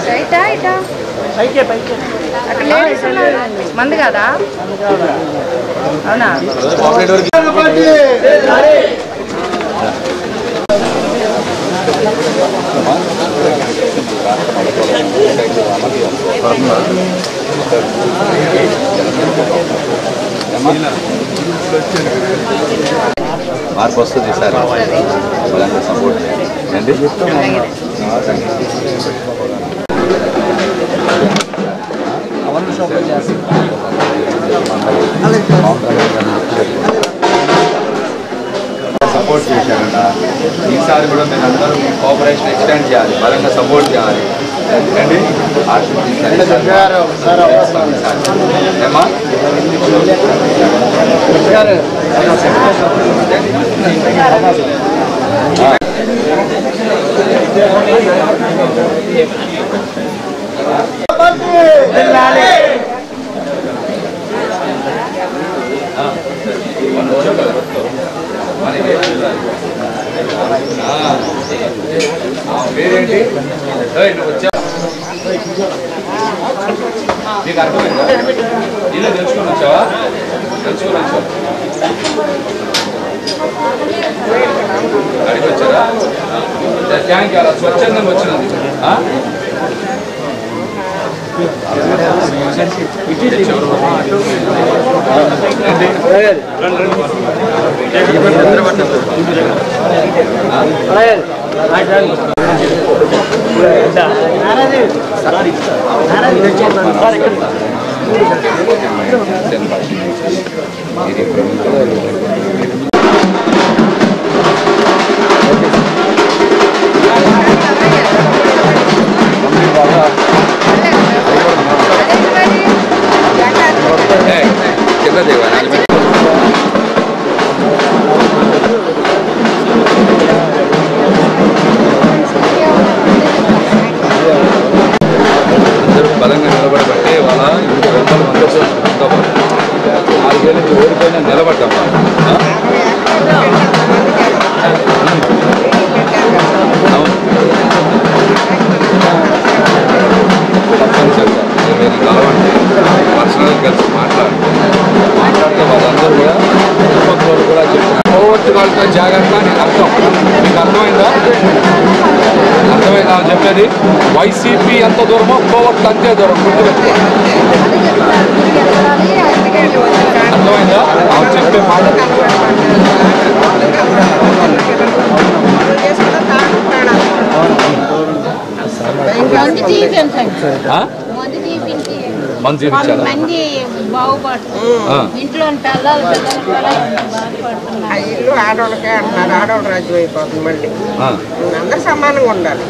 రైటా ఇటా అక్కడ లేడీస్ ఉన్నారు మంది కదా అవునా మార్పు వస్తుంది సార్ వాళ్ళందరూ సపోర్ట్ చేయండి సపోర్ట్ చేశారట ఈసారి కూడా మీరు అందరూ మీ కోఆపరేషన్ ఎక్స్టెండ్ చేయాలి బలంగా సపోర్ట్ చేయాలి ఎందుకండి ఏమా పేరేంటి ఏయ్, నువ్వు వచ్చా నీకు అర్థమైందా ఇలా తెలుసుకొని వచ్చావా తెలుసుకొని వచ్చావా అడిగి వచ్చారా థ్యాంక్ యూ అలా స్వచ్ఛందంగా వచ్చినది ఆ? ఇది ఏయ్, కింద దిగవా నాలుగు అందరూ బలంగా నిలబడబట్టే వాళ్ళ ఇంకో వందల మంది వస్తారు. నాలుగేళ్ళు మీరు ఓడిపోయినా నిలబడ్డాం ఆ? అవును తప్పనిసరిగా మీరు కలవండి పర్సనల్ కలిసి మాట్లాడండి మాట్లాడితే వాళ్ళందరూ కూడా చుట్టుపక్కల కూడా చెప్తారు కోవర్ట్ వాళ్ళతో జాగ్రత్త అని అర్థం మీకు అర్థమైందా అర్థమైందా అని చెప్పేది వైసీపీ ఎంత దూరమో కోవర్ట్ అంతే దూరం గుర్తుపెట్టుకో అర్థమైందా ఆమె చెప్పే మాట మంది తీపించండి ఆ? మంది తీపించి మంది చూపించాలా మంది బాగుపడుతుంది ఆ. ఇంట్లో ఉంటారా పిల్లలు కూడా బాగుపడుతున్నారు ఆ ఇల్లు ఆడవాళ్ళకే అంటున్నారు ఆడవాళ్ళ రాజ్యం అయిపోతుంది మళ్ళీ ఆ. అందరూ సమానంగా ఉండాలి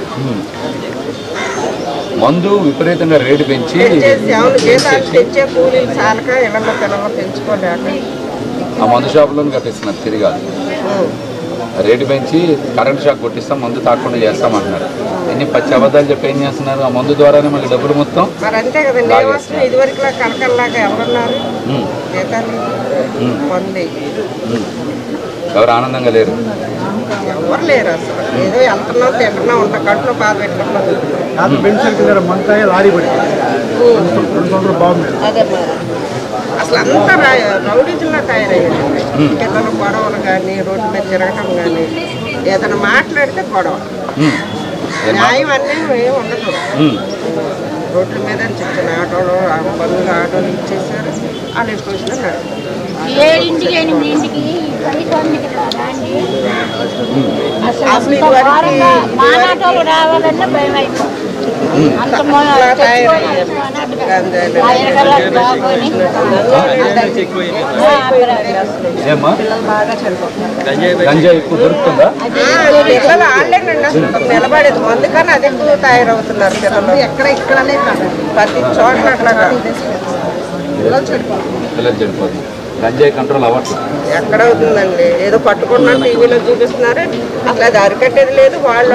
మందు విపరీతంగా రేటు పెంచి తెచ్చేసి అవును జీతాలు తెచ్చే కూలీలు చాలక ఇళ్ళలో పిల్లలు పెంచుకోలేక ఆ మందు షాపులను కట్టిస్తున్నారు తిరిగాలి రేటు పెంచి కరెంట్ షాక్ కొట్టిస్తాం మందు తాకుండా చేస్తామంటున్నారు ఎన్ని పచ్చి అబద్ధాలు చెప్పి ఏం చేస్తున్నారు ఆ మందు ద్వారానే మళ్ళీ డబ్బులు మొత్తం మరి అంతే కదండి ఏ వస్తువు ఇదివరకులా కలకల్లాగా ఎవరున్నారు ఉమ్, జీతాలు ఉమ్, పొంది ఉమ్. ఎవరు ఆనందంగా లేరు ఎవరు లేరు అసలు ఏదో వెళ్తున్నాం తింటున్నాం ఉంటాం కడుపులో బాధ పెట్టుకుంటున్నాం నాకు పెన్షన్ కింద మంతాయి లారీ పడి రెండు సంవత్సరాలు బాగుంది అదే మరి అసలు అంతా రౌడీజుల్లో తయారయ్యారు పిల్లలు గొడవలు కానీ రోడ్డు మీద తిరగటం కానీ ఏదైనా మాట్లాడితే గొడవ ఉమ్, ఏమ్మా? న్యాయం అనేది ఏమి ఉండదు ఉమ్, రోడ్ల మీద చిన్న ఆటోలు ఆ బంధువులు ఆటోలు ఇచ్చేసారు వాళ్ళు ఎక్కువ వచ్చినా నడుపుతారు. ఏడింటికి ఎనిమిదింటికి పది తొమ్మిదికి రాండి అసలు అసలు అంత ఇదివరకు- ఘోరంగా మానాటోలు రావాలన్నా భయం అయిపోతుంది అంత మొ- అట్లా తెచ్చుకొని తయారయ్యారు. అన్నట్టుగా. గంజాయిలు ఆ ఎనకాల దాక్కొని. ఆ, అక్కడ ఏమ్మా గంజాయి ఎక్కువ దొరుకుతుందా ఆ, పిల్లలు ఆడలేనండి అసలు నిలబడేది మందు కానీ అది ఎక్కువ తయారవుతున్నారు పిల్లలు ఎక్కడ ఇక్కడనే కాదు ప్రతి చోట్ల అట్లా కాదు. పిల్లలు చెడిపోతున్నారు. పిల్లలు చనిపోతుంది గంజాయి కంట్రోల్ అవ్వట్లేదు ఎక్కడ అవుతుందండి ఏదో పట్టుకున్నా టీవీలో చూపిస్తున్నారు అసలు అది అరికట్టేది లేదు వాళ్ళు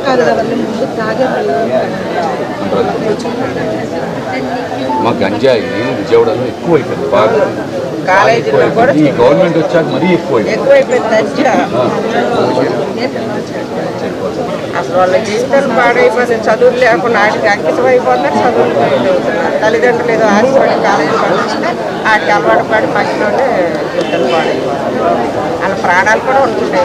మా గంజాయి విజయవాడలో ఎక్కువ అయిపోయింది బాగా కాలేజీలో కూడా ఈ గవర్నమెంట్ వచ్చాక మరీ ఎక్కువ అయిపోయింది ఎక్కువైపోయింది దంచా ఆ. అసలు వాళ్ళ జీవితాలు పాడైపోతే చదువులు లేకుండా వాటికి అంకితం అయిపోతున్నారు చదువులు చదువుతున్నారు తల్లిదండ్రులు ఏదో ఆశపడి కాలేజీ పంపిస్తే వాటికి అలవాటు పడి మధ్యలోనే జీవితాలు పాడైపోతున్నారు వాళ్ళ ప్రాణాలు కూడా ఉంటున్నాయి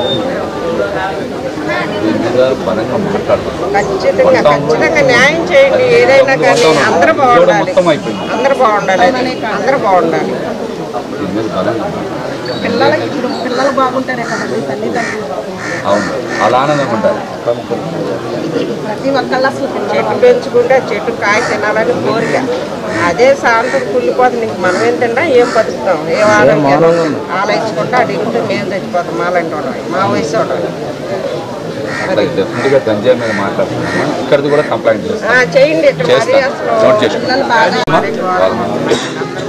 దీని మీద బలంగా మాట్లాడతాం ఖచ్చితంగా ఖచ్చితంగా న్యాయం చేయండి ఏదైనా కానీ అందరూ బాగుండాలి మొత్తం అయిపోయింది అందరూ బాగుండాలి అది. అందరూ బాగుండాలి దీని మీద బలంగా మాట్లాడతాం. పిల్లలకి ఇప్పుడు పిల్లలు బాగుంటారే కదండి తల్లిదండ్రులు అవును అలా ఆనందంగా ఉండాలి ప్రతి ఒక్కళ్ళు అసలు చెట్టు పెంచుకుంటే ఆ చెట్టు కాయ తినాలని కోరిక అదే సాయంత్రం కుళ్ళిపోతుంది ఇంక మనం ఏం తిన్నా ఏం బతుకుతాం ఏం ఆరోగ్యం ఆలోచించుకుంటే అది ఇంటే మేము చచ్చిపోతాం మాలాంటి వాళ్ళం మా వయసు వాళ్ళం అట్లా డెఫినెట్గా గంజాయి మీద మాట్లాడుతున్నాము ఇక్కడిది కూడా కంప్లైంట్ చేస్తాం ఆ, చేయండి ఇక్కడ మరీ చేస్తాం అసలు నోట్ చేసుకో పిల్లలు బాగా వాళ్ళ-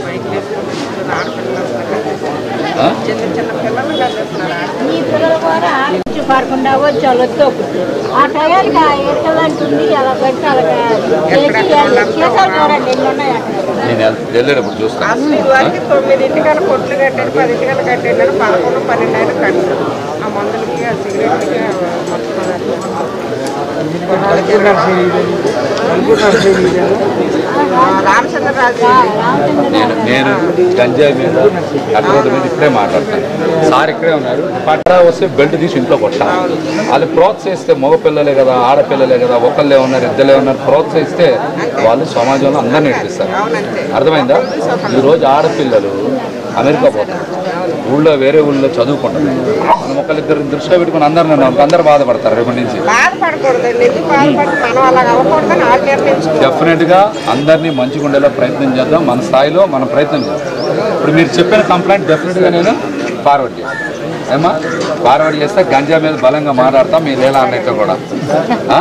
ఆ? చిన్న చిన్న పిల్లలు కలుస్తున్నారు ఈ పిల్లలు కూడా ఆడించి పడకుండా వచ్చి వాళ్ళు తొక్కుతారు ఆ టయానికి ఆ ఎక్కలు అంటుంది అలా పెట్టి అలాగా చేసి చేసాలు చూడండి ఎన్ని ఉన్నాయి అక్కడ నేను వెళ్- వెళ్ళేటప్పుడు చూస్తాను అసలు ఇది వరకు తొమ్మిదింటికన్నా కొట్లు కట్టాడు పదింటికన్నా కట్టాడు పదకొండు పన్నెండు అయినా కట్టాడు ఆ మందులకి ఆ సిగరెట్లకి ఆ మొత్తం ఆ రామచంద్రరాజు నేను నేను గంజాయి మీద కట్టరోడ్డు మీద ఇక్కడే మాట్లాడతాను సార్ ఇక్కడే ఉన్నారు పట్టరా వస్తే బెల్ట్ తీసి ఇంట్లో కొట్టాలి వాళ్ళు ప్రోత్సహిస్తే మగపిల్లలే కదా ఆడపిల్లలే కదా ఒకళ్ళే ఉన్నారు ఇద్దరే ఉన్నారు ప్రోత్సహిస్తే వాళ్ళు సమాజంలో అందరినీ నేర్పిస్తారు అవునంతే అర్థమైందా ఈరోజు ఆడపిల్లలు అమెరికా పోతారు ఊళ్ళో వేరే ఊళ్ళో చదువుకుంటారు మనం ఒకళ్ళిద్దరు దృష్టిలో పెట్టుకుని అందరు నన్ను అందరు బాధపడతారు రేపటి నుంచి బాధపడకూడదండి ఎందుకు బాధపడి మనం అలాగ అవ్వకూడదని వాళ్ళు నిర్ణయించుకోవాలి డెఫినెట్గా అందరినీ మంచిగా ఉండేలా ప్రయత్నం చేద్దాం మన స్థాయిలో మనం ప్రయత్నం చేద్దాం ఇప్పుడు మీరు చెప్పిన కంప్లైంట్ డెఫినెట్గా నేను ఫార్వర్డ్ చేస్తాను ఏమా ఫార్వర్డ్ చేస్తే గంజా మీద బలంగా మాట్లాడతాం మీరు ఎలా అన్నట్టు కూడా ఆ?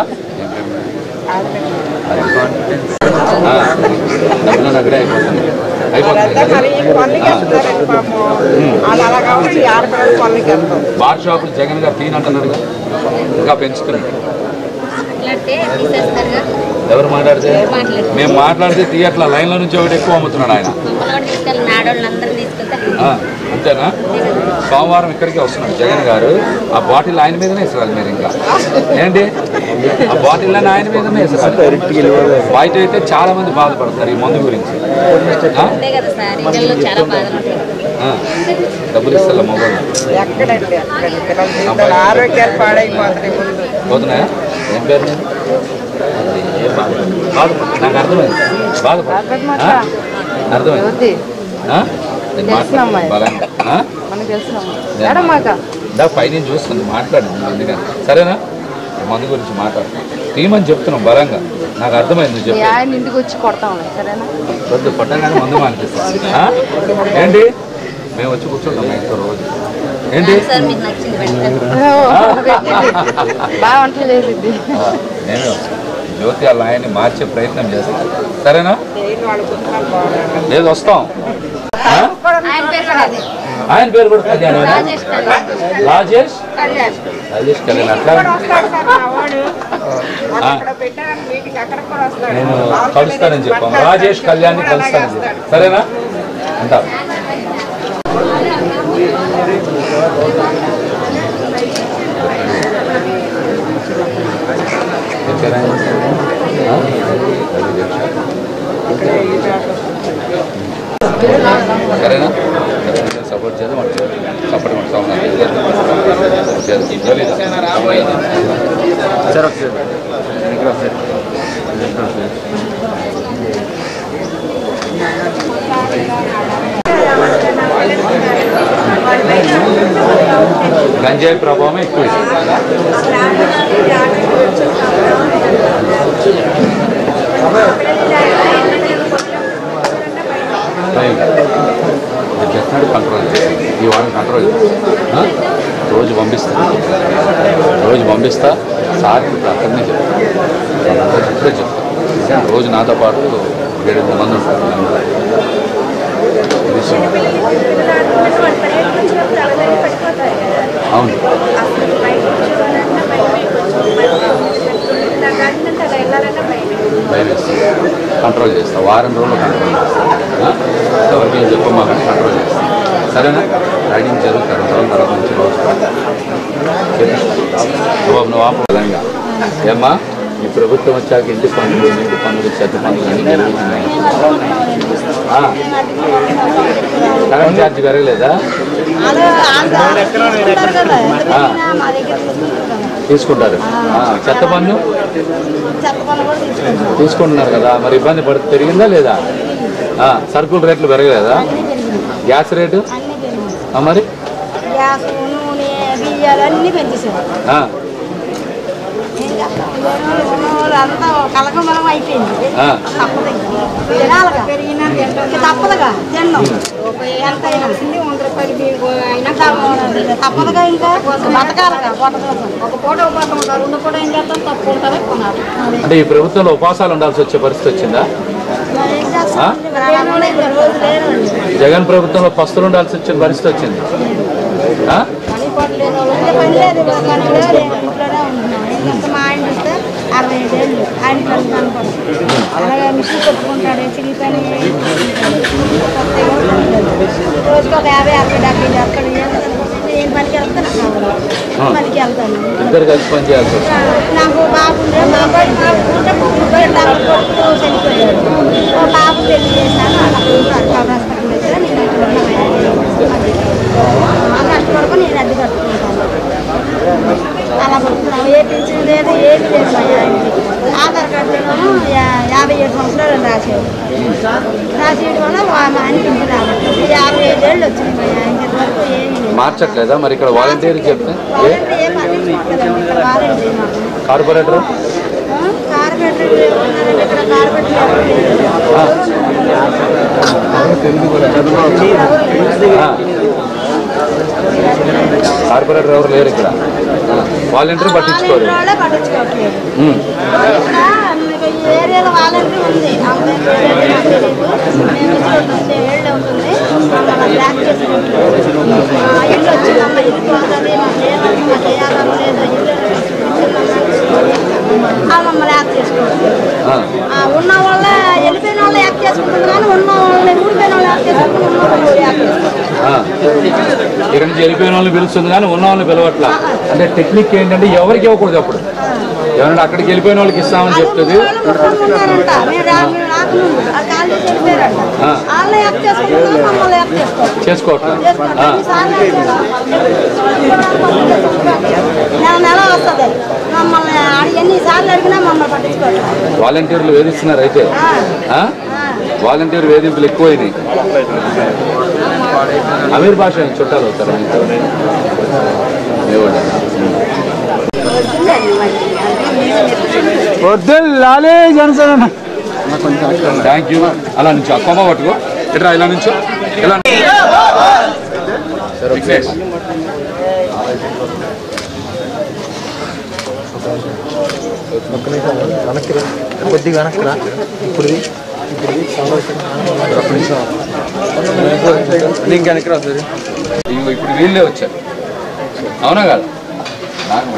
ఆ, డబ్బులు దగ్గరే అయిపోతుంది అయిపోతుంది అదంతా మరి ఈ పనులకి వెళ్తున్నారండి పాపం వాళ్ళు అలాగా ఉంటే ఈ ఆడపిల్లలు పనులకి వెళ్తాం బార్ షాపులు జగన్ గారు తీనంటున్నారుగా ఇంకా పెంచుతున్నారు మాట్లాడితే తీసేస్తారుగా ఎవరు మాట్లాడితే మాట్లాడు మేము మాట్లాడితే థియేటర్ల లైన్లో నుంచి ఒకటి ఎక్కువ అమ్ముతున్నాడు ఆయన కుప్పలో తీసుకెళ్ళి నాడోళ్ళందరినీ తీసుకెళ్తే ఆ, అంతేనా సోమవారం ఇక్కడికే వస్తున్నాడు జగన్ గారు ఆ బాటిల్ ఆయన మీదనే ఇస్తారు మీరు ఇంకా ఏంటి ఆ బాటిల్ అని ఆయన మీదనే ఇస్తారు బయట అయితే చాలా మంది బాధపడతారు ఈ మందు గురించి ఆ? అంతే కదా సార్ ఇళ్ళల్లో చాలా బాధలు ఉంటాయి ఆ, డబ్బులు ఇస్తారు మొబైల్ ఎక్కడండి ఎక్కడండి పిల్లల జీవితాలు ఆరోగ్యాలు పాడైపోతున్నాయి ముందు పోతున్నాయా ఏం పేరు నీది? ఏ బాధ బాధపడు నాకు అర్థమైంది బాధపడు ఆ? అర్థమైంది ఆ? నేను మాట్లాడు బలంగా ఆ? మనకు తెలుసు నేను దా పైన చూస్తుంది మాట్లాడు అందుకని సరేనా మందు గురించి మాట్లాడు తీయమని చెప్తున్నాం బలంగా నాకు అర్థమైంది నువ్వు చెప్పి ఆయన ఇంటికి వచ్చి కొడతాం సరేనా వద్దు పట్టంగానే మందు మానిపిస్తాను ఆ? ఏంటి మేము వచ్చి కూర్చుంటాం మా ఇంట్లో రోజు ఏంటి సార్ మీకు నచ్చింది పెడతారు బాగా వంటలు చేసిద్ది ఆ, నేనే వస్తాను జ్యోతి వాళ్ళ ఆయన్ని మార్చే ప్రయత్నం చేస్తాను సరేనా దేని వాళ్ళ పుస్తకాలు బాగున్నాయి లేదు వస్తాం ఆ? ఆయన పేరు కూడా అదే ఆయన పేరు కూడా కళ్యాణ్ రాజేష్ కళ్యాణ్ రాజేష్ కళ్యాణ్ అట్లా వస్తాడు సార్ మా వాడు మొన్న అక్కడ పెట్టారు మీటింగ్ అక్కడ కూడా వస్తాడు నేను పవన్ కలుస్తానని కళ్యాణ్ చెప్పాము భర్త రాజేష్ కళ్యాణ్ కూడా అలాగే కలుస్తానని వస్తాడు. చెప్పాము సరేనా అంటారు సరేనా సపోర్ట్ చేద్దాం సపోర్ట్ సార్ గంజాయి ప్రభావం ఎక్కువ డెఫినెట్ కంట్రోల్ చేయాలి ఈ వారం కంట్రోల్ చేయాలి. ఆ? రోజు పంపిస్తా రోజు పంపిస్తా సార్ ఇప్పుడు అక్కడనే చెప్తాను ఇప్పుడే చెప్తాను రోజు నాతో పాటు ఏడెనిమిది మంది ఉంటారు ఇది విషయం. అవును భయం వేస్తుంది కంట్రోల్ చేస్తా వారం రోజులు కంట్రోల్ చేస్తా ఆ? ఎవరికి ఏం చెప్పమా కానీ కంట్రోల్ చేస్తా సరేనా రైడింగ్ జరుగుతారు తర్వాత తర్వాత నుంచి రోజు చెప్పు. బాబు నువ్వు ఆపు బలంగా ఏమ్మా ఈ ప్రభుత్వం వచ్చాక ఇంటి పనులు నీటి పనులు చెత్త పనులు అన్నీ జరుగుతున్నాయి ఆ, కరెంట్ ఛార్జ్ పెరగలేదా ఆ, తీసుకుంటారు ఆ, చెత్త పన్ను తీసుకుంటున్నారు కదా మరి ఇబ్బంది పడి పెరిగిందా లేదా ఆ, సరుకుల రేట్లు పెరగలేదా గ్యాస్ రేటు ఆ, మరి గ్యాస్ నూనె బియ్యాలు అన్నీ పెంచేసారు ఆ, ఏం చేస్తాం? ఉన్నవాళ్ళు అంతా కలకమలం అయిపోయింది ఆ. తప్పదు ఇంకా. తినాలిగా ఇంకా తప్పదుగా తిన్నాం ఎంతైనా వంద రూపాయలు అయినా తప్పదుగా ఇంకా బతకాలిగా బతకాలి ఒక పూట ఉపవాసం ఉంటారు రెండు పూట ఏం చేస్తాం తప్పు ఉంటారు కొనాలి అంటే ఈ ప్రభుత్వంలో ఉపవాసాలు ఉండాల్సి వచ్చే పరిస్థితి వచ్చిందా మరి ఏం చేస్తాం? మరి అలా ఉన్నాయి ఇంకా రోజు లేరండి జగన్ ప్రభుత్వంలో పస్తులు ఉండాల్సి వచ్చిన పరిస్థితి వచ్చింది ఆ? పని పాటు లేని వాళ్ళు ఉంటే పని లేదు ఇవాళ పని లేదు ఇంట్లోనే ఉంటున్నాం ఏం చేస్తాం? మా ఆయన చూస్తే అరవై ఐదు ఏళ్ళు ఆయన పని కనపడదు అలాగే మిషన్ కొట్టుకుంటాడు చిల్లి పని రోజుకి ఒక యాభై అరవై డెబ్బై చేస్తాడు ఏం చేస్తాడు? ఏం పనికి వెళ్తాను పనికి వెళ్తాను ఇద్దరు కలిసి పని చేయాల్సి వస్తుంది నాకు బాబు ఉండే మా అబ్బాయి బాబు ఉంటే ముగ్గురు పిల్లలు కొడుకు చనిపోయాడు ఓ బాబు పెళ్లి చేశాను అక్కడ ఉంటారు కౌరాస్పత్రి దగ్గర నేను అక్కడ ఉన్నాను కష్టపడుకు నేను అడ్డు కట్టుకుంటాను అలా పడుతున్నాము ఏ పింఛన్ లేదు ఏమి లేదు మా ఆయనకి ఆధార్ కార్డులోనూ యా- యాభై ఏడు సంవత్సరాలు రాసేవాడు రాసేయడం వల్ల వా- మా ఆయన పింఛన్ రాలేదు యాభై ఐదేళ్ళు వచ్చింది మా ఆయనకి ఇంతవరకు ఏమీ లేదు మార్చట్లేదా మరి ఇక్కడ వాలంటీర్ చెప్తే ఏ వాలంటీర్ ఏం పట్టించుకోవట్లేదండి ఇక్కడ వాలంటీర్ మాకు కార్పొరేటర్ కార్పెంటర్ ఉన్నారండి ఇక్కడ కార్పెంటర్ ఎవరు లేరు. ఆ. కార్పొరేటర్ ఎవరు లేరు ఇక్కడ ఆ. వాలంటీర్ పట్టించుకోరు వాలంటీర్ వాళ్ళే పట్టించుకోవట్లేదు ఉమ్. ఇంకా మీకు ఈ ఏరియాలో వాలంటీర్ ఉంది ఆమె దగ్గర ఏరియాలో నాకు తెలియదు మేము వచ్చి రెండు వచ్చే ఏళ్ళు అవుతుంది మమ్మల్ని బ్లాక్ చేసుకుంటున్నాం ఆ, ఇల్లు వచ్చి మమ్మల్ని ఇల్లు పోతుంది మాకు లేదమ్మా మాకు ఏ ఆధారం లేదు ఇల్లు ఆ మమ్మల్ని యాక్ట్ చేసుకోవట్లేదు ఆ. ఆ, ఉన్న వాళ్ళ వెళ్ళిపోయిన వాళ్ళు యాక్ట్ చేసుకుంటుంది కానీ ఉన్న వాళ్ళని ఊడిపోయిన వాళ్ళు యాక్ట్ చేసుకుంటుంది ఉన్న వాళ్ళు యాక్ట్ చేసుకుంటుంది ఆ. ఇక్కడ నుంచి వెళ్ళిపోయిన వాళ్ళని పిలుస్తుంది కానీ ఉన్న వాళ్ళని పిలవట్లా అంటే టెక్నిక్ ఏంటంటే ఎవరికి ఇవ్వకూడదు అప్పుడు ఎవరైనా అక్కడికి వెళ్ళిపోయిన వాళ్ళకి ఇస్తామని చెప్తుంది వాళ్ళు ముగ్గురు ఉన్నారంట మీరు రా- మీరు రాకముందు ఆ కాల్ చేసి వెళ్ళిపోయారంట ఆ. వాళ్ళని యాక్ట్ చేసుకుంటున్నారు మమ్మల్ని యాక్ట్ చేసుకోవాలి చేసుకోవట్లా చేసుకోవాలి ఆ. ఎన్నిసార్లు అడిగారు? నెల నెల వస్తుంది మమ్మల్ని అడి- ఎన్నిసార్లు అడిగినా మమ్మల్ని పట్టించుకోవాలి వాలంటీర్లు వేధిస్తున్నారు అయితే ఆ. ఆ? వాలంటీర్ వేధింపులు ఎక్కువైనాయి అమీర్ భాష చుట్టాలు అవుతారు మీతో దేవుడా. వద్దు లాలే జనసేన థ్యాంక్ యూ అలా నుంచో ఆ కొమ్మ పట్టుకో ఇట్రా ఇలా నుంచో ఇలా విఘ్నేష్ కొద్దిగా వెనక్కి రా ఇప్పుడు ఇంకా వెనక్కి రా సరే ఇగో ఇప్పుడు వీళ్ళే వచ్చారు అవునా కాదు నాకు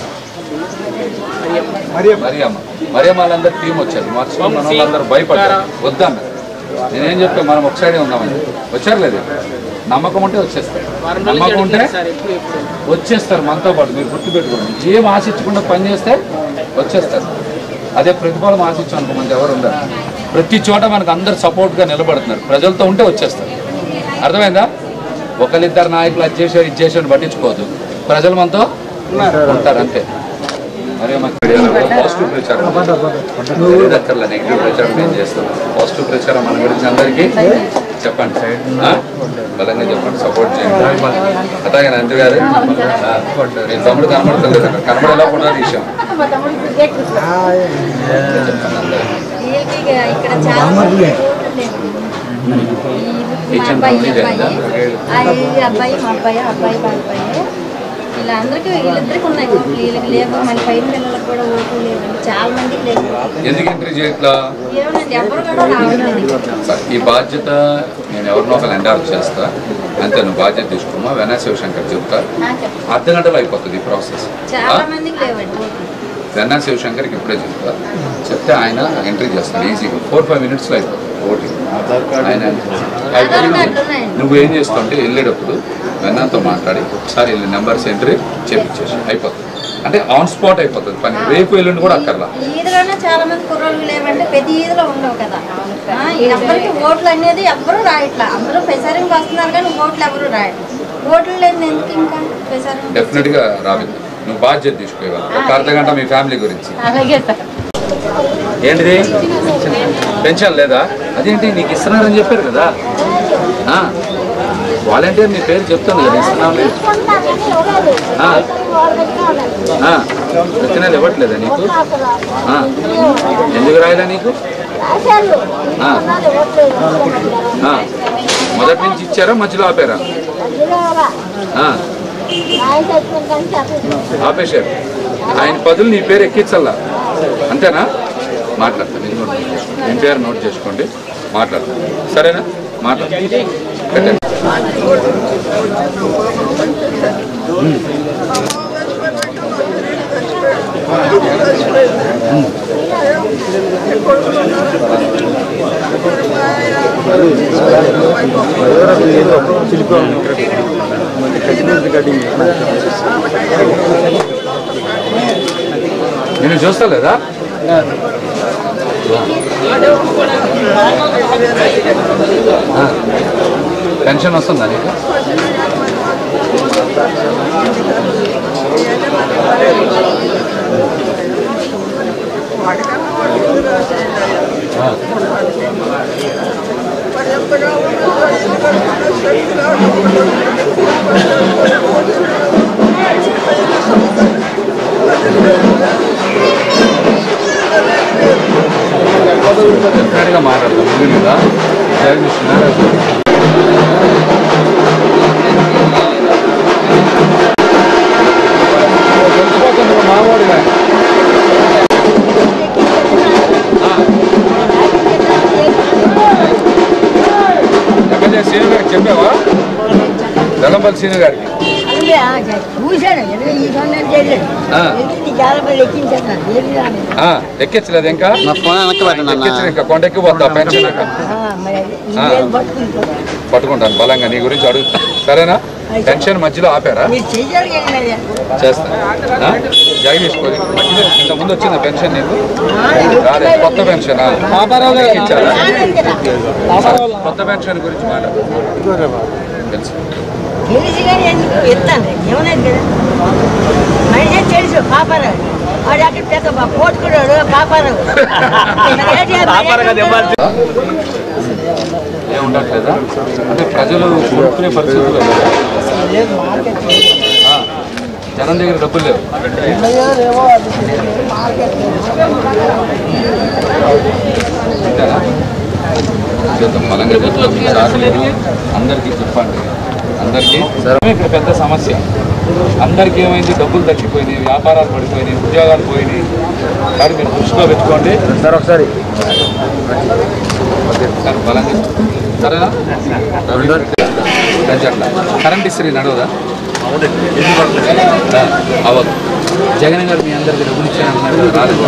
మరి మరియమ్మ మరియమ్మ వాళ్ళందరూ టీం వచ్చారు మార్చుకుని మన వాళ్ళందరూ భయపడ్డారు వద్దన్న నేనేం చెప్పా మనం ఒక సైడే ఉందామని వచ్చారు లేదు నమ్మకం ఉంటే వచ్చేస్తారు నమ్మకం ఉంటే వచ్చేస్తారు మనతో పాటు మీరు గుర్తుపెట్టుకోండి ఏం ఆశించకుండా పని చేస్తే వచ్చేస్తారు అదే ప్రతిఫలం ఆశించాం అనుకో మనకి ఎవరు ఉండరు ప్రతి చోట మనకు అందరు సపోర్ట్గా నిలబడుతున్నారు ప్రజలతో ఉంటే వచ్చేస్తారు అర్థమైందా ఒకరిద్దరు నాయకులు అది చేసాడు ఇది చేసాడు పట్టించుకోవద్దు ప్రజలు మనతో ఉంటారు అంతే మరి పాజిటివ్ ప్రచారం ఏదక్కర్లా నెగిటివ్ ప్రచారం నేను చేస్తాను పాజిటివ్ ప్రచారం మన గురించి అందరికీ చెప్పండి ఆ? బలంగా చెప్పండి సపోర్ట్ చేయండి అట్లాగే నంది గారు ఆ, మీ తమ్ముడు కనబడతలేదు అక్కడ. కనబడేలా కూడా తీసాం వీళ్ళకి ఇక ఇక్కడ చాలా మంది ఈ మా అబ్బాయి ఈ అబ్బాయి ఆ ఈ అబ్బాయి మా అబ్బాయి ఆ అబ్బాయి మా అబ్బాయి వీళ్ళందరికీ వీళ్ళిద్దరికి ఉన్నాయి ఓట్లు వీళ్ళకి లేవు మన పైన పిల్లలకు కూడా ఓట్లు లేవండి చాలా మందికి లేవు ఎందుకు ఎంట్రీ చేయట్లా ఏమోనండి ఎవరు కూడా రావట్లేదు సరే, ఈ బాధ్యత నేను ఎవరినో ఒకరు ఎండార్జ్ చేస్తా అంతే నువ్వు బాధ్యత తీసుకున్నా వెనా శివశంకర్ చెప్తా ఆ, చెప్పండి అర్ధ గంటలో అయిపోతుంది ఈ ప్రాసెస్ చాలా మందికి లేవండి ఓట్లు వెన్నా శివశంకర్కి ఇప్పుడే చెప్తా చెప్తే ఆయన ఎంట్రీ చేస్తాడు ఈజీగా ఫోర్ ఫైవ్ మినిట్స్లో అయిపోతుంది ఓటింగ్ ఆయన ఆధార్ కార్డు ఉన్నాయండి నువ్వు ఏం చేస్తావు అంటే వెళ్ళేటప్పుడు వెన్నాతో మాట్లాడి ఒకసారి వెళ్ళి నెంబర్స్ ఎంట్రీ చేపించేసి అయిపోతుంది అంటే ఆన్ స్పాట్ అయిపోతుంది పని రేపు ఎల్లుండి కూడా అక్కర్లా ఈదులోనే చాలా మంది కుర్రోళ్ళు లేవంటే ప్రతి ఈదులో ఉండవు కదా ఆ, ఎవరికి ఓట్లు అనేది ఎవ్వరూ రాయట్లా అందరూ పెసరింగ్ వస్తున్నారు కానీ ఓట్లు ఎవరు రాయట్లేదు ఓట్లు లేదు ఎందుకు ఇంకా పెసరింగ్ డెఫినెట్ గా రావింది నువ్వు బాధ్యత తీసుకోవాలి ఒక అర్ధ గంట మీ ఫ్యామిలీ గురించి అలాగే సార్ ఏంటిది పెన్షన్ లేదా అదేంటి నీకు ఇస్తున్నారని చెప్పారు కదా ఆ, వాలంటీర్ నీ పేరు చెప్తాను కదా ఇస్తున్నాను ఆ. ఆ, ప్రతి నెల ఇవ్వట్లేదా నీకు ఆ, ఎందుకు రాయలే నీకు ఆ. ఆ, మొదటి నుంచి ఇచ్చారా మధ్యలో ఆపారా ఆ, ఆపేశారు ఆయన పదులు నీ పేరు ఎక్కించల్లా అంతేనా మాట్లాడతాను నేను కూడా మీ పేరు నోట్ చేసుకోండి మాట్లాడతాను సరేనా మాట్లాడతాను పెట్టండి నేను చూస్తా లేదా ఆ. పెన్షన్ వస్తుందా నీకు ఆ. డెఫినెట్గా మాట్లాడతాం ముందు మీద జగన్ ఇస్తున్నారు తెలిసిపోతుంది మామూలుగా ఎమ్మెల్యే సీను గారికి చెప్పావా జగంపల్లి సీను గారికి చూశాను ఎందుకంటే ఈ గవర్నమెంట్ చేయలేదు ఆ. ఎక్కింది చాలా మంది ఎక్కించాను ఏమి రాలేదు ఆ, ఎక్కించలేదు ఇంకా నా ఫోన్ వెనక్కి పెట్టండి అన్న ఎక్కించలేదు ఇంకా కొండెక్కిపోతా పెన్షన్ ఇంకా ఆ, మరి అది ఆ. ఇదేం పట్టుకుంటారు పట్టుకుంటాను బలంగా నీ గురించి అడుగుతా సరేనా పెన్షన్ మధ్యలో ఆపారా మీరు చెయ్యాలి కానీ మరి చేస్తాను ఆ? జగదీష్ కోరి మధ్యలో ఇంత ముందు వచ్చింది పెన్షన్ నీకు రాలేదు కొత్త పెన్షన్ ఇచ్చారా రాలేదు కదా కొత్త పెన్షన్ గురించి మాట్లాడు తెలుసు తెలిసి కానీ ఎందుకు ఎత్తాను ఏమలేదు కదా మనిషి తెలుసు పాపారావు వాడు అక్కడ పెద్ద పోటుకున్నాడు పాపారావు ఏం ఉండట్లేదా అంటే ప్రజలు కొనుక్కునే పరిస్థితులు లేదా? ఆ, జనం దగ్గర డబ్బులు లేవు అంతేనా చేద్దాం బలంగా చెప్తాం. చాకలేదు. అందరికీ చెప్పండి అందరికీ ఇక్కడ పెద్ద సమస్య అందరికీ ఏమైంది డబ్బులు తగ్గిపోయినాయి వ్యాపారాలు పడిపోయినాయి ఉద్యోగాలు పోయినాయి కానీ మీరు దృష్టిలో పెట్టుకోండి సార్ ఒకసారి సార్ బలంగా సరేనా అట్లా కరెంట్ ఇస్త్రీ నడవదా ఆ, అవ్వదు జగన్ గారు మీ అందరికి డబ్బులు ఇచ్చారంటున్నారు కదా, రాలేదు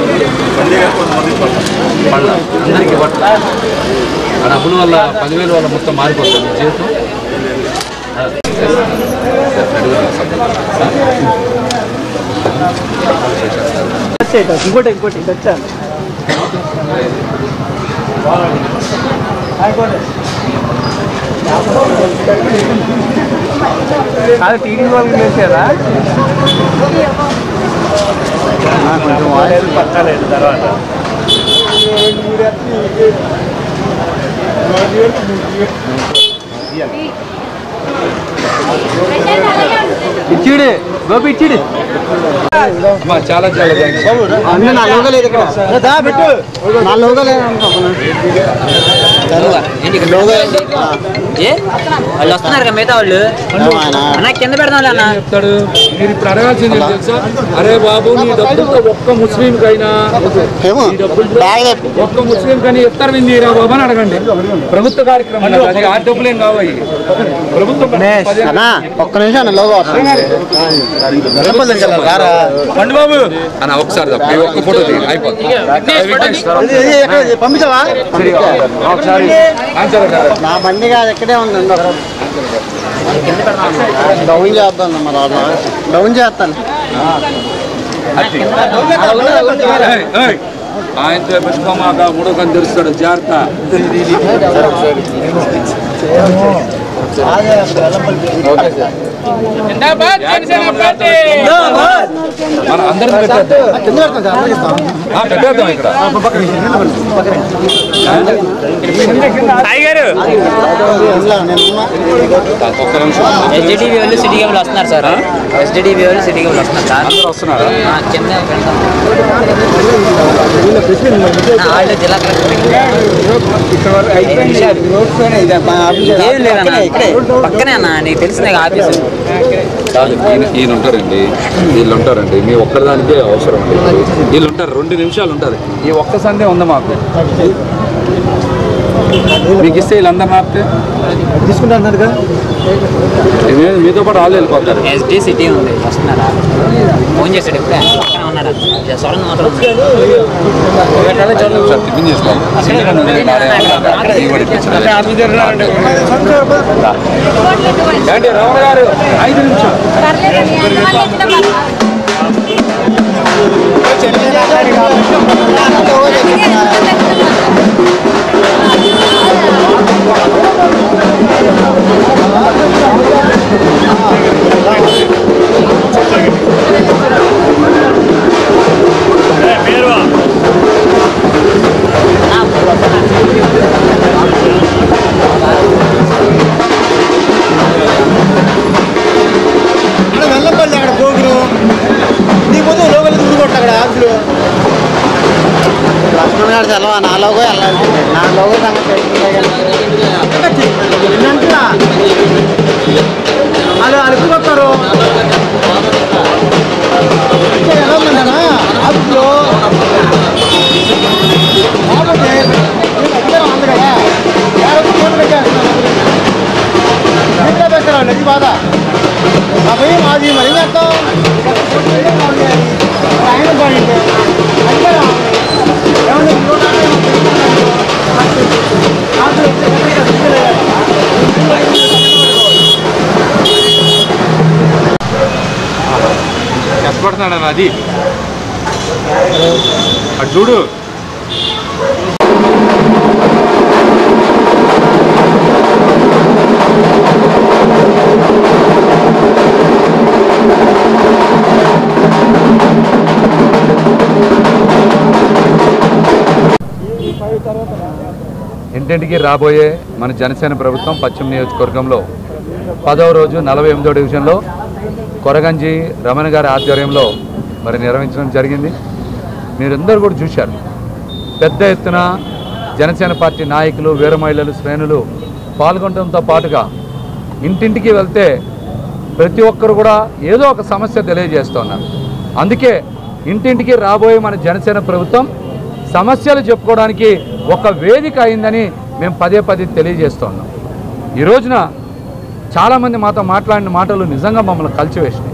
పళ్ళ అందరికీ పట్ల ఆ డబ్బుల వల్ల పదివేల వల్ల మొత్తం మారిపోతుంది మీ జీవితం ఆ, అడుగుతున్నా సార్. ఇంకోటి ఇంకోటి వచ్చాను అది టీడీ వాళ్ళకి వేసారా కొంచెం వాడేది పక్కలేదు తర్వాత ఇచ్చిడి గోపి ఇచ్చిడి అమ్మా, చాలా చాలా థ్యాంక్స్ అన్నీ నా లోగో లేదు ఇక్కడ దా పెట్టు నా లోగో లేదు లోగో ఏ వాళ్ళు వస్తున్నారు కదా మిగతా వాళ్ళు అన్న కింద పెడదాం అన్న చెప్తాడు మీరు ఇప్పుడు అడగాల్సింది ఏంటి తెలుసా అరే బాబు నీ డబ్బులతో ఒక్క ముస్లిం కైనా ఏమో ఈ డబ్బులతో బ్యాగ్ ఒక్క ముస్లిం కానీ ఇస్తారు విందిరా బాబు అని అడగండి ప్రభుత్వ కార్యక్రమం అది ఆ డబ్బులు ఏం కావాలి ప్రభుత్వం పదిహేను- అన్నా ఒక్క నిమిషం అన్న లోగో రారా అన్న ఒకసారి తప్ప ఈ ఒక్క ఫోటో దిగి అయిపోతుంది పంపించవా ఆన్సర్ కదా నా బండి కాదు ఇక్కడే ఉంది కింద పెడదాం డౌన్ చేద్దాం మరి అలా డౌన్ చేస్తాను ఏయ్, ఏయ్, ఆయనతో పెట్టుకోమాక మూడో కని తెరుస్తాడు జాగ్రత్త ఓకే సార్ మన అందరం పెట్టేద్దాం కింద పెడతాం సార్ అలాగే ఇస్తాం. ఆ, పెట్టేద్దాం ఇక్కడ ఇలా నేను ఉన్నా. ఒక్క నిమిషం ఎస్డిటీవీ వాళ్ళు సిటీ గేమ్లు వస్తున్నారు సార్ ఎస్డిటీవీ వాళ్ళు సిటీ గేమ్లు వస్తున్నారు సార్ అందరూ వస్తున్నారా ఆ, కింద పెడతాం. ఆ, వాళ్ళు జిల్లా కలెక్టర్ ఐదు నిమిషాలు. ఏం లేదన్నా పక్కనే అన్న నీకు తెలిసిన ఆఫీసు కాదు ఈయన ఈయన ఉంటారండి వీళ్ళు ఉంటారండి మీ ఒక్కదానికే అవసరం అండి వీళ్ళు ఉంటారు రెండు నిమిషాలు ఉంటారు ఈ ఒక్క సందే ఉంది మాకు మీకు ఇస్తే వీళ్ళందరూ మాపితే తీసుకుంటా అన్నారుగా మీ- మీతో పాటు వాళ్ళు వెళ్ళిపోతారు ఎస్డి సిటీ ఉంది వస్తున్నారా ఫోన్ చేశాడు ఇప్పుడే పక్కనే ఉన్నారా సొరంగ మాత్రం ఉంది. సార్ టిఫిన్ చేసుకోవాలి చిన్నగా ఉంది, నాడే టీ కూడా ఇప్పించలేదు. ఏంటి రమణ గారు ఐదు నిమిషాలు అక్కడ వెళ్ళంపల్లి అక్కడ పోగురు నీ ముందు లోపల ఊరుకోట అక్కడ ఆఫీసులు లక్ష్మణ్ గారు సెలవు నా లోగో వెళ్ళాలి నా లోగో వాళ్ళు అడుగుతారు ఎలా ఉందన్నా ఆఫీసులో కాకపోతే నేను అధికారం ఉంది కదా ఎవరు ఫోన్ పెట్టారు ఎట్లా పెట్టారు అది బాధ అవి మాది మరి చేస్తాం ఆయన పడింది కష్టపడుతున్నాడు అది అటు చూడు ఇంటింటికి రాబోయే మన జనసేన ప్రభుత్వం పశ్చిమ నియోజకవర్గంలో పదవ రోజు నలభై ఎనిమిదో డివిజన్లో కొరగంజి రమణ గారి ఆధ్వర్యంలో మరి నిర్వహించడం జరిగింది మీరందరూ కూడా చూశారు పెద్ద ఎత్తున జనసేన పార్టీ నాయకులు వీర మహిళలు శ్రేణులు పాల్గొనడంతో పాటుగా ఇంటింటికి వెళ్తే ప్రతి ఒక్కరు కూడా ఏదో ఒక సమస్య తెలియజేస్తున్నారు అందుకే ఇంటింటికి రాబోయే మన జనసేన ప్రభుత్వం సమస్యలు చెప్పుకోవడానికి ఒక వేదిక అయిందని మేము పదే పదే తెలియజేస్తున్నాం ఈ రోజున చాలామంది మాతో మాట్లాడిన మాటలు నిజంగా మమ్మల్ని కలిచివేసినాయి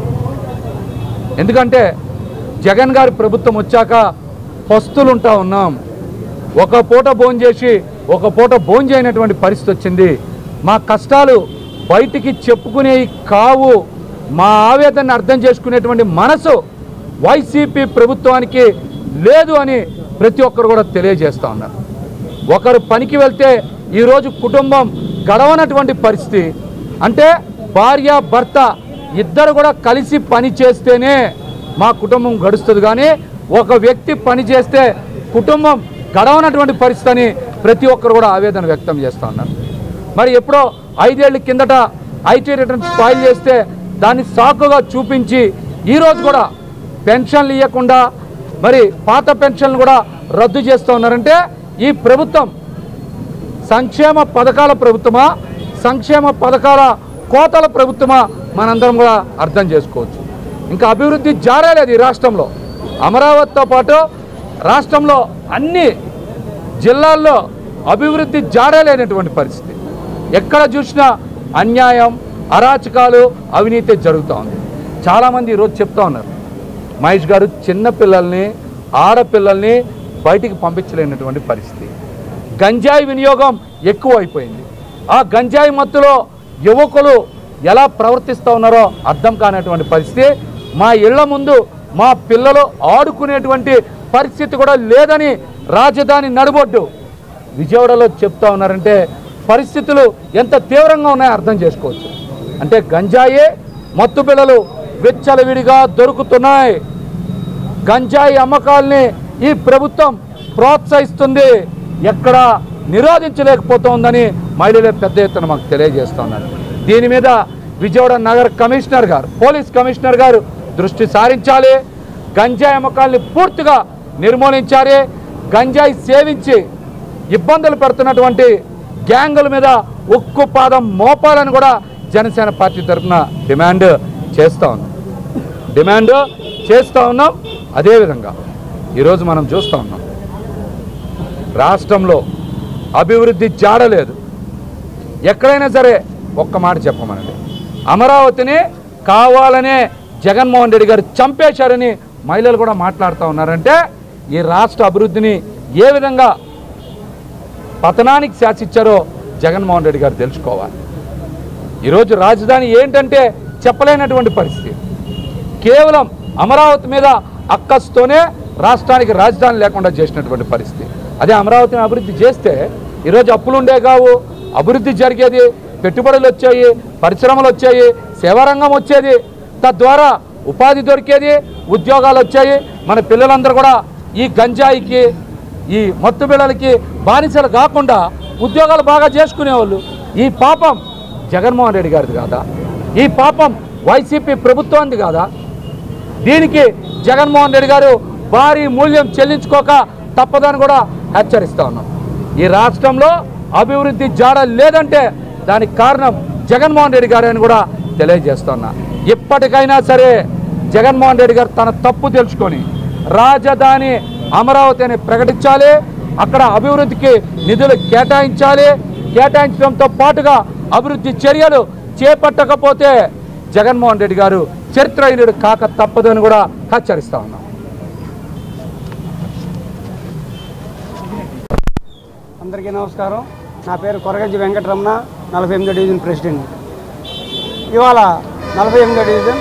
ఎందుకంటే జగన్ గారి ప్రభుత్వం వచ్చాక పస్తులుంటా ఉన్నాం ఒక పూట భోంచేసి ఒక పూట భోంచేయనటువంటి పరిస్థితి వచ్చింది మా కష్టాలు బయటికి చెప్పుకునేవి కావు మా ఆవేదనని అర్థం చేసుకునేటువంటి మనసు వైసీపీ ప్రభుత్వానికి లేదు అని ప్రతి ఒక్కరు కూడా తెలియజేస్తూ ఉన్నారు ఒకరు పనికి వెళ్తే ఈరోజు కుటుంబం గడవనటువంటి పరిస్థితి అంటే భార్య భర్త ఇద్దరు కూడా కలిసి పని చేస్తేనే మా కుటుంబం గడుస్తుంది కానీ ఒక వ్యక్తి పని చేస్తే కుటుంబం గడవనటువంటి పరిస్థితి అని ప్రతి ఒక్కరు కూడా ఆవేదన వ్యక్తం చేస్తూ ఉన్నారు మరి ఎప్పుడో ఐదేళ్ల కిందట ఐటీ రిటర్న్స్ ఫైల్ చేస్తే దాన్ని సాకుగా చూపించి ఈరోజు కూడా పెన్షన్లు ఇవ్వకుండా మరి పాత పెన్షన్లు కూడా రద్దు చేస్తూ ఉన్నారంటే ఈ ప్రభుత్వం సంక్షేమ పథకాల ప్రభుత్వమా సంక్షేమ పథకాల కోతల ప్రభుత్వమా మనందరం కూడా అర్థం చేసుకోవచ్చు ఇంకా అభివృద్ధి జారేలేదు ఈ రాష్ట్రంలో అమరావతితో పాటు రాష్ట్రంలో అన్ని జిల్లాల్లో అభివృద్ధి జాడలేనటువంటి పరిస్థితి ఎక్కడ చూసినా అన్యాయం అరాచకాలు అవినీతి జరుగుతూ ఉంది చాలామంది ఈరోజు చెప్తా ఉన్నారు మహేష్ గారు చిన్న పిల్లల్ని ఆడపిల్లల్ని బయటికి పంపించలేనటువంటి పరిస్థితి గంజాయి వినియోగం ఎక్కువ అయిపోయింది ఆ గంజాయి మత్తులో యువకులు ఎలా ప్రవర్తిస్తూ ఉన్నారో అర్థం కానటువంటి పరిస్థితి మా ఇళ్ల ముందు మా పిల్లలు ఆడుకునేటువంటి పరిస్థితి కూడా లేదని రాజధాని నడుబొడ్డు విజయవాడలో చెప్తా ఉన్నారంటే పరిస్థితులు ఎంత తీవ్రంగా ఉన్నాయో అర్థం చేసుకోవచ్చు అంటే గంజాయి మత్తు పిల్లలు విచ్చలవిడిగా దొరుకుతున్నాయి గంజాయి అమ్మకాల్ని ఈ ప్రభుత్వం ప్రోత్సహిస్తుంది ఎక్కడ నిరోధించలేకపోతోందని మహిళలే పెద్ద ఎత్తున మాకు తెలియజేస్తున్నారు దీని మీద విజయవాడ నగర కమిషనర్ గారు పోలీస్ కమిషనర్ గారు దృష్టి సారించాలి గంజాయి అమ్మకాల్ని పూర్తిగా నిర్మూలించాలి గంజాయి సేవించి ఇబ్బందులు పెడుతున్నటువంటి గ్యాంగుల మీద ఉక్కు పాదం మోపాలని కూడా జనసేన పార్టీ తరఫున డిమాండ్ చేస్తూ ఉన్నాం డిమాండ్ చేస్తూ ఉన్నాం అదేవిధంగా ఈరోజు మనం చూస్తూ ఉన్నాం రాష్ట్రంలో అభివృద్ధి జాడలేదు ఎక్కడైనా సరే ఒక్క మాట చెప్పమనండి అమరావతిని కావాలనే జగన్మోహన్ రెడ్డి గారు చంపేశారని మహిళలు కూడా మాట్లాడుతూ ఉన్నారంటే ఈ రాష్ట్ర అభివృద్ధిని ఏ విధంగా పతనానికి శాసిచ్చారో జగన్మోహన్ రెడ్డి గారు తెలుసుకోవాలి ఈరోజు రాజధాని ఏంటంటే చెప్పలేనటువంటి పరిస్థితి కేవలం అమరావతి మీద అక్కస్తోనే రాష్ట్రానికి రాజధాని లేకుండా చేసినటువంటి పరిస్థితి అదే అమరావతిని అభివృద్ధి చేస్తే ఈరోజు అప్పులు ఉండే కావు అభివృద్ధి జరిగేది పెట్టుబడులు వచ్చాయి పరిశ్రమలు వచ్చాయి సేవారంగం వచ్చేది తద్వారా ఉపాధి దొరికేది ఉద్యోగాలు వచ్చాయి మన పిల్లలందరూ కూడా ఈ గంజాయికి ఈ మత్తు పిల్లలకి బానిసలు కాకుండా ఉద్యోగాలు బాగా చేసుకునేవాళ్ళు ఈ పాపం జగన్మోహన్ రెడ్డి గారిది కాదా ఈ పాపం వైసీపీ ప్రభుత్వానికి కాదా దీనికి జగన్మోహన్ రెడ్డి గారు భారీ మూల్యం చెల్లించుకోక తప్పదని కూడా హెచ్చరిస్తా ఉన్నాం ఈ రాష్ట్రంలో అభివృద్ధి జాడ లేదంటే దానికి కారణం జగన్మోహన్ రెడ్డి గారు అని కూడా తెలియజేస్తున్నా ఇప్పటికైనా సరే జగన్మోహన్ రెడ్డి గారు తన తప్పు తెలుసుకొని రాజధాని అమరావతి అని ప్రకటించాలి అక్కడ అభివృద్ధికి నిధులు కేటాయించాలి కేటాయించడంతో పాటుగా అభివృద్ధి చర్యలు చేపట్టకపోతే జగన్మోహన్ రెడ్డి గారు చరిత్రహీనుడు కాక తప్పదని కూడా హెచ్చరిస్తా ఉన్నాం అందరికీ నమస్కారం నా పేరు కొరగజ్జి వెంకటరమణ నలభై ఎనిమిదో డివిజన్ ప్రెసిడెంట్ ఇవాళ నలభై ఎనిమిదో డివిజన్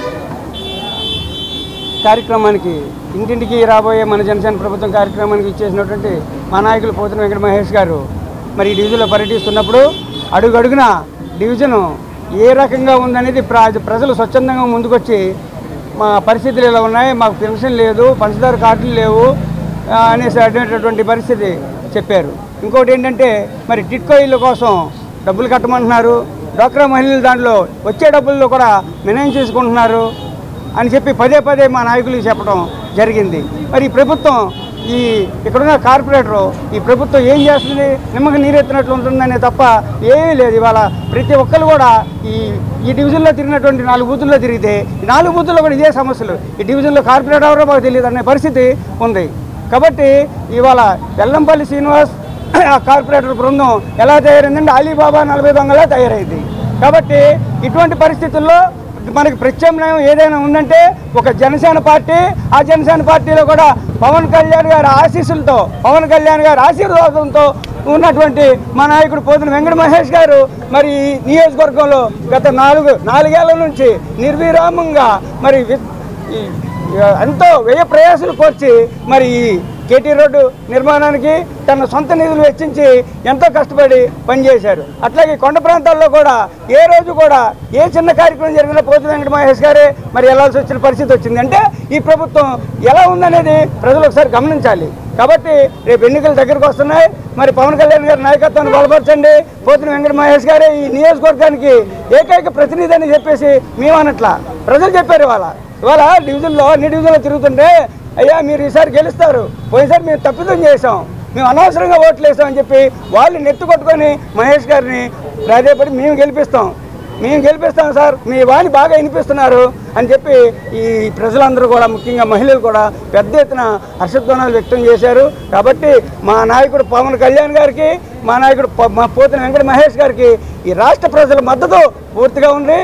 కార్యక్రమానికి ఇంటింటికి రాబోయే మన జనసేన ప్రభుత్వం కార్యక్రమానికి ఇచ్చేసినటువంటి మా నాయకులు పోతున్న వెంకట మహేష్ గారు మరి ఈ డివిజన్లో పర్యటిస్తున్నప్పుడు అడుగడుగున డివిజను ఏ రకంగా ఉందనేది ప్ర- ప్రజలు స్వచ్ఛందంగా ముందుకొచ్చి మా పరిస్థితులు ఇలా ఉన్నాయి మాకు పెన్షన్ లేదు పంచదార కార్డులు లేవు ఆ, అనేసి అనేటటువంటి పరిస్థితి చెప్పారు ఇంకోటి ఏంటంటే మరి టిట్కో ఇళ్ళ కోసం డబ్బులు కట్టమంటున్నారు డ్వాక్రా మహిళలు దాంట్లో వచ్చే డబ్బుల్లో కూడా మినయం చేసుకుంటున్నారు అని చెప్పి పదే పదే మా నాయకులకు చెప్పడం జరిగింది మరి ఈ ప్రభుత్వం ఈ ఇక్కడున్న కార్పొరేటరు ఈ ప్రభుత్వం ఏం చేస్తుంది నిమ్మకి నీరెత్తినట్లు ఉంటుందనే తప్ప ఏమీ లేదు ఇవాళ ప్రతి ఒక్కరు కూడా ఈ ఈ డివిజన్లో తిరిగినటువంటి నాలుగు బూతుల్లో తిరిగితే ఈ నాలుగు బూతుల్లో కూడా ఇదే సమస్యలు ఈ డివిజన్లో కార్పొరేటర్ ఎవరో మాకు తెలియదు అనే పరిస్థితి ఉంది కాబట్టి ఇవాళ వెల్లంపల్లి శ్రీనివాస్ ఆ కార్పొరేటర్ బృందం ఎలా తయారైందంటే అలీబాబా నలభై దొంగలా తయారైంది కాబట్టి ఇటువంటి పరిస్థితుల్లో మనకి ప్రత్యామ్నాయం ఏదైనా ఉందంటే ఒక జనసేన పార్టీ ఆ జనసేన పార్టీలో కూడా పవన్ కళ్యాణ్ గారి ఆశీస్సులతో పవన్ కళ్యాణ్ గారి ఆశీర్వాదంతో ఉన్నటువంటి మా నాయకుడు పోతున్న వెంకట మహేష్ గారు మరి ఈ నియోజకవర్గంలో గత నాలుగు నాలుగేళ్ల నుంచి నిర్విరామంగా మరి వి- ఈ ఎంతో వ్యయ ప్రయాసాలు కోర్చి మరి ఈ కేటీ రోడ్డు నిర్మాణానికి తన సొంత నిధులు వెచ్చించి ఎంతో కష్టపడి పనిచేశారు అట్లాగే కొండ ప్రాంతాల్లో కూడా ఏ రోజు కూడా ఏ చిన్న కార్యక్రమం జరిగినా పోతు వెంకట మహేష్ గారే మరి వెళ్ళాల్సి వచ్చిన పరిస్థితి వచ్చింది అంటే ఈ ప్రభుత్వం ఎలా ఉందనేది ప్రజలు ఒకసారి గమనించాలి కాబట్టి రేపు ఎన్నికలు దగ్గరకు వస్తున్నాయి మరి పవన్ కళ్యాణ్ గారి నాయకత్వాన్ని బలపరచండి పోతున్న వెంకట మహేష్ గారే ఈ నియోజకవర్గానికి ఏకైక ప్రతినిధి అని చెప్పేసి మేము అనట్లా ప్రజలు చెప్పారు ఇవాళ ఇవాళ డివిజన్లో అన్ని డివిజన్లో తిరుగుతుంటే అయ్యా మీరు ఈసారి గెలుస్తారు పోయినసారి మేము తప్పిదం చేసాం మేము అనవసరంగా ఓట్లు వేసామని చెప్పి వాళ్ళు నెత్తి కొట్టుకొని మహేష్ గారిని ప్రాధాయపడి మేము గెలిపిస్తాం మేము గెలిపిస్తాం సార్ మీ వాణి బాగా వినిపిస్తున్నారు అని చెప్పి ఈ ప్రజలందరూ కూడా ముఖ్యంగా మహిళలు కూడా పెద్ద ఎత్తున హర్షధ్వానాలు వ్యక్తం చేశారు కాబట్టి మా నాయకుడు పవన్ కళ్యాణ్ గారికి మా నాయకుడు ప- మా పోతిన వెంకట మహేష్ గారికి ఈ రాష్ట్ర ప్రజల మద్దతు పూర్తిగా ఉంది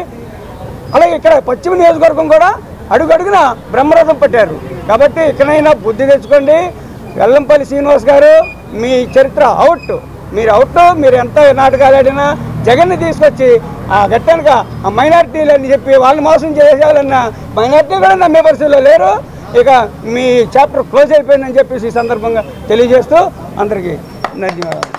అలాగే ఇక్కడ పశ్చిమ నియోజకవర్గం కూడా అడుగడుగున బ్రహ్మరథం పట్టారు కాబట్టి ఇక్కడైనా బుద్ధి తెచ్చుకోండి వెల్లంపల్లి శ్రీనివాస్ గారు మీ చరిత్ర అవుట్ మీరు అవుట్ మీరు ఎంత నాటకాలు ఆడినా జగన్ని తీసుకొచ్చి ఆ గట్టనక ఆ మైనార్టీలు అని చెప్పి వాళ్ళని మోసం చేసేయాలన్న మైనార్టీ కూడా నమ్మే పరిస్థితిలో లేరు ఇక మీ చాప్టర్ క్లోజ్ అయిపోయిందని చెప్పేసి ఈ సందర్భంగా తెలియజేస్తూ అందరికీ ధన్యవాదాలు